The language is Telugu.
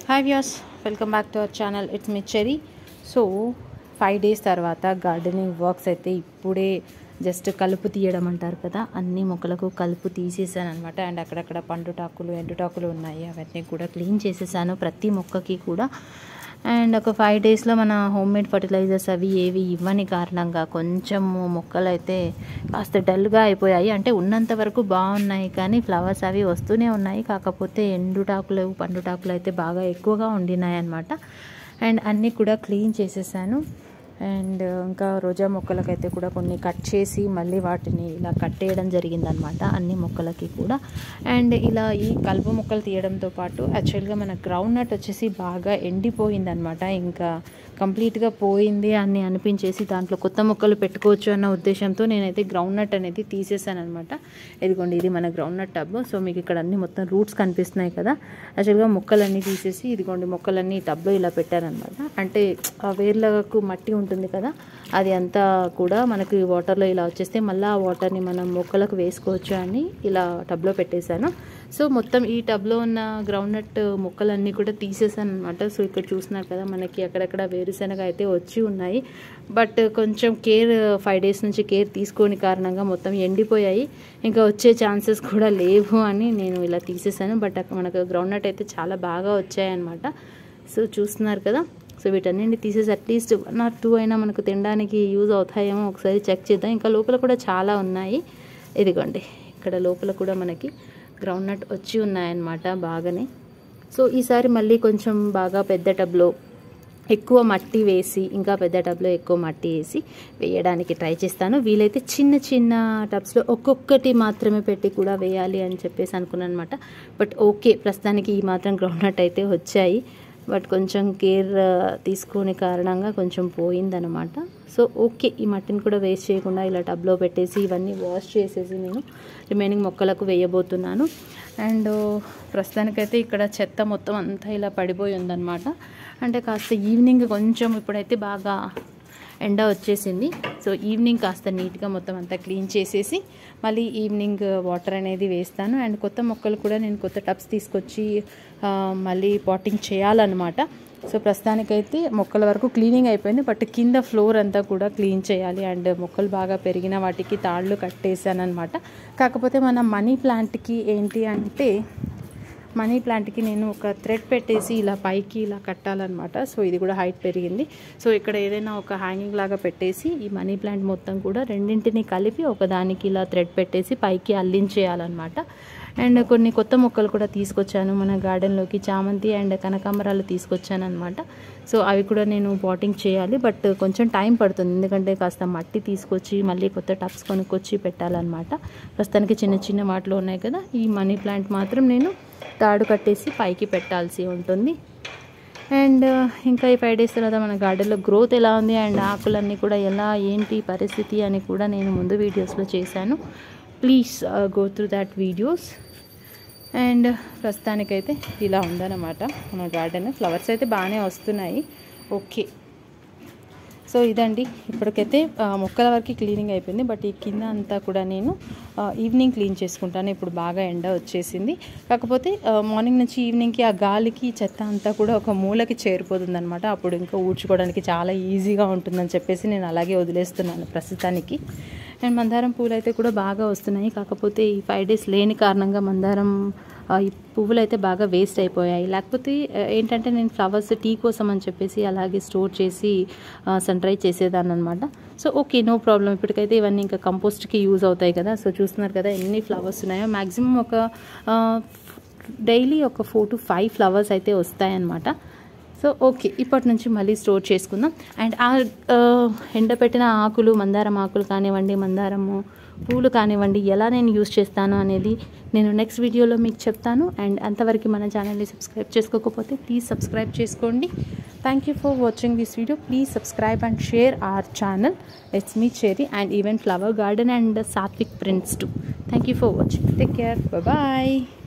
hi views welcome back to our channel it's me Cherry so five days తర్వాత గార్డెనింగ్ వర్క్స్ అయితే ఇప్పుడే జస్ట్ కలుపు తీయడం అంటారు కదా అన్ని మొక్కలకు కలుపు తీసేసాను అనమాట అండ్ అక్కడక్కడ పండుటాకులు ఎండుటాకులు ఉన్నాయి అవన్నీ కూడా క్లీన్ చేసేసాను ప్రతి మొక్కకి కూడా అండ్ ఒక ఫైవ్ డేస్లో మన హోమ్ మేడ్ ఫర్టిలైజర్స్ అవి ఏవి ఇవ్వని కారణంగా కొంచెం మొక్కలు అయితే కాస్త డల్గా అయిపోయాయి అంటే ఉన్నంత వరకు బాగున్నాయి కానీ ఫ్లవర్స్ అవి వస్తూనే ఉన్నాయి కాకపోతే ఎండుటాకులు పండుటాకులు అయితే బాగా ఎక్కువగా ఉండినాయి అనమాట అండ్ అన్నీ కూడా క్లీన్ చేసేసాను అండ్ ఇంకా రోజా మొక్కలకైతే కూడా కొన్ని కట్ చేసి మళ్ళీ వాటిని ఇలా కట్టేయడం జరిగిందనమాట అన్ని మొక్కలకి కూడా అండ్ ఇలా ఈ కలుపు మొక్కలు తీయడంతో పాటు యాక్చువల్గా మన గ్రౌండ్ నట్ వచ్చేసి బాగా ఎండిపోయిందనమాట ఇంకా కంప్లీట్గా పోయింది అని అనిపించేసి దాంట్లో కొత్త మొక్కలు పెట్టుకోవచ్చు అన్న ఉద్దేశంతో నేనైతే గ్రౌండ్ నట్ అనేది తీసేసాను అనమాట ఇదిగోండి ఇది మన గ్రౌండ్ నట్ టబ్ సో మీకు ఇక్కడ అన్ని మొత్తం రూట్స్ కనిపిస్తున్నాయి కదా యాక్చువల్గా మొక్కలన్నీ తీసేసి ఇదిగోండి మొక్కలన్నీ టబ్లో ఇలా పెట్టారనమాట అంటే ఆ వేర్లకు మట్టి ఉంటుంది కదా అది అంతా కూడా మనకి వాటర్లో ఇలా వచ్చేస్తే మళ్ళీ ఆ వాటర్ని మనం మొక్కలకు వేసుకోవచ్చు అని ఇలా టబ్లో పెట్టేశాను సో మొత్తం ఈ టబ్లో ఉన్న గ్రౌండ్ నట్ మొక్కలన్నీ కూడా తీసేసాను అనమాట సో ఇక్కడ చూస్తున్నారు కదా మనకి అక్కడక్కడ వేరుశనగ అయితే వచ్చి ఉన్నాయి బట్ కొంచెం కేర్ ఫైవ్ డేస్ నుంచి కేర్ తీసుకోని కారణంగా మొత్తం ఎండిపోయాయి ఇంకా వచ్చే ఛాన్సెస్ కూడా లేవు అని నేను ఇలా తీసేసాను బట్ మనకు గ్రౌండ్ నట్ అయితే చాలా బాగా వచ్చాయన్నమాట సో చూస్తున్నారు కదా సో వీటన్నింటిని తీసేసి అట్లీస్ట్ వన్ ఆర్ టూ అయినా మనకు తినడానికి యూజ్ అవుతాయేమో ఒకసారి చెక్ చేద్దాం ఇంకా లోపల కూడా చాలా ఉన్నాయి ఇదిగోండి ఇక్కడ లోపల కూడా మనకి గ్రౌండ్ నట్ వచ్చి ఉన్నాయన్నమాట బాగానే సో ఈసారి మళ్ళీ కొంచెం బాగా పెద్ద టబ్లో ఎక్కువ మట్టి వేసి ఇంకా పెద్ద టబ్లో ఎక్కువ మట్టి వేసి వేయడానికి ట్రై చేస్తాను వీలైతే చిన్న చిన్న టబ్స్లో ఒక్కొక్కటి మాత్రమే పెట్టి కూడా వేయాలి అని చెప్పేసి అనుకున్నాను అనమాట బట్ ఓకే ప్రస్తుతానికి ఈ మాత్రం గ్రౌండ్ నట్ అయితే వచ్చాయి బట్ కొంచెం కేర్ తీసుకునే కారణంగా కొంచెం పోయిందనమాట సో ఓకే ఈ మట్టిని కూడా వేస్ట్ చేయకుండా ఇలా టబ్లో పెట్టేసి ఇవన్నీ వాష్ చేసేసి నేను రిమైనింగ్ మొక్కలకు వేయబోతున్నాను అండ్ ప్రస్తుతానికైతే ఇక్కడ చెత్త మొత్తం అంతా ఇలా పడిపోయి ఉందన్నమాట అంటే కాస్త ఈవినింగ్ కొంచెం ఇప్పుడైతే బాగా ఎండ వచ్చేసింది సో ఈవినింగ్ కాస్త నీట్గా మొత్తం అంతా క్లీన్ చేసేసి మళ్ళీ ఈవినింగ్ వాటర్ అనేది వేస్తాను అండ్ కొత్త మొక్కలు కూడా నేను కొత్త టబ్స్ తీసుకొచ్చి మళ్ళీ పాటింగ్ చేయాలన్నమాట సో ప్రస్తుతానికైతే మొక్కల వరకు క్లీనింగ్ అయిపోయింది బట్ కింద ఫ్లోర్ అంతా కూడా క్లీన్ చేయాలి అండ్ మొక్కలు బాగా పెరిగిన వాటికి తాళ్ళు కట్టేసాను అనమాట కాకపోతే మన మనీ ప్లాంట్కి ఏంటి అంటే మనీ ప్లాంట్కి నేను ఒక థ్రెడ్ పెట్టేసి ఇలా పైకి ఇలా కట్టాలన్నమాట సో ఇది కూడా హైట్ పెరిగింది సో ఇక్కడ ఏదైనా ఒక హ్యాంగింగ్ లాగా పెట్టేసి ఈ మనీ ప్లాంట్ మొత్తం కూడా రెండింటిని కలిపి ఒకదానికి ఇలా థ్రెడ్ పెట్టేసి పైకి అల్లించేయాలన్నమాట అండ్ కొన్ని కొత్త మొక్కలు కూడా తీసుకొచ్చాను మన గార్డెన్లోకి చామంతి అండ్ కనకాంబరాలు తీసుకొచ్చాను అనమాట సో అవి కూడా నేను పాటింగ్ చేయాలి బట్ కొంచెం టైం పడుతుంది ఎందుకంటే కాస్త మట్టి తీసుకొచ్చి మళ్ళీ కొత్త టబ్స్ కొనుక్కొచ్చి పెట్టాలన్నమాట ప్రస్తుతానికి చిన్న చిన్న వాటిలో ఉన్నాయి కదా ఈ మనీ ప్లాంట్ మాత్రం నేను తాడు కట్టేసి పైకి పెట్టాల్సి ఉంటుంది అండ్ ఇంకా ఈ ఫైవ్ డేస్ తర్వాత మన గార్డెన్లో గ్రోత్ ఎలా ఉంది అండ్ ఆకులన్నీ కూడా ఎలా ఏంటి పరిస్థితి అని కూడా నేను ముందు వీడియోస్లో చేశాను please go through that videos and ప్రస్తుతానికైతే ఇలా ఉందన్నమాట మన గార్డెన్ ఫ్లవర్స్ అయితే బాగానే వస్తున్నాయి ఓకే సో ఇదండి ఇప్పటికైతే మొక్కల వరకు క్లీనింగ్ అయిపోయింది బట్ ఈ కింద అంతా కూడా నేను ఈవినింగ్ క్లీన్ చేసుకుంటాను ఇప్పుడు బాగా ఎండ వచ్చేసింది కాకపోతే మార్నింగ్ నుంచి ఈవినింగ్కి ఆ గాలికి చెత్త అంతా కూడా ఒక మూలకి చేరిపోతుంది అనమాట అప్పుడు ఇంకా ఊడ్చుకోవడానికి చాలా ఈజీగా ఉంటుందని చెప్పేసి నేను అలాగే వదిలేస్తున్నాను ప్రస్తుతానికి అండ్ మందారం పూలు అయితే కూడా బాగా వస్తున్నాయి కాకపోతే ఈ ఫైవ్ డేస్ లేని కారణంగా మందారం ఈ పువ్వులు అయితే బాగా వేస్ట్ అయిపోయాయి లేకపోతే ఏంటంటే నేను ఫ్లవర్స్ టీ కోసం అని చెప్పేసి అలాగే స్టోర్ చేసి సన్ డ్రై చేసేదాన్ని అనమాట సో ఓకే నో ప్రాబ్లం ఇప్పటికైతే ఇవన్నీ ఇంకా కంపోస్ట్కి యూజ్ అవుతాయి కదా సో చూస్తున్నారు కదా ఎన్ని ఫ్లవర్స్ ఉన్నాయో మ్యాక్సిమం ఒక డైలీ ఒక ఫోర్ టు ఫైవ్ ఫ్లవర్స్ అయితే వస్తాయన్నమాట సో ఓకే ఇప్పటి నుంచి మళ్ళీ స్టోర్ చేసుకుందాం అండ్ ఆ ఎండపెట్టిన ఆకులు మందారం ఆకులు కానివ్వండి మందారము పూలు కానివ్వండి ఎలా నేను యూస్ చేస్తాను అనేది నేను నెక్స్ట్ వీడియోలో మీకు చెప్తాను అండ్ అంతవరకు మన ఛానల్ని సబ్స్క్రైబ్ చేసుకోకపోతే ప్లీజ్ సబ్స్క్రైబ్ చేసుకోండి thank you for watching this video please subscribe and share our channel it's me Cherry and even flower garden and Satvik prints to thank you for watching take care bye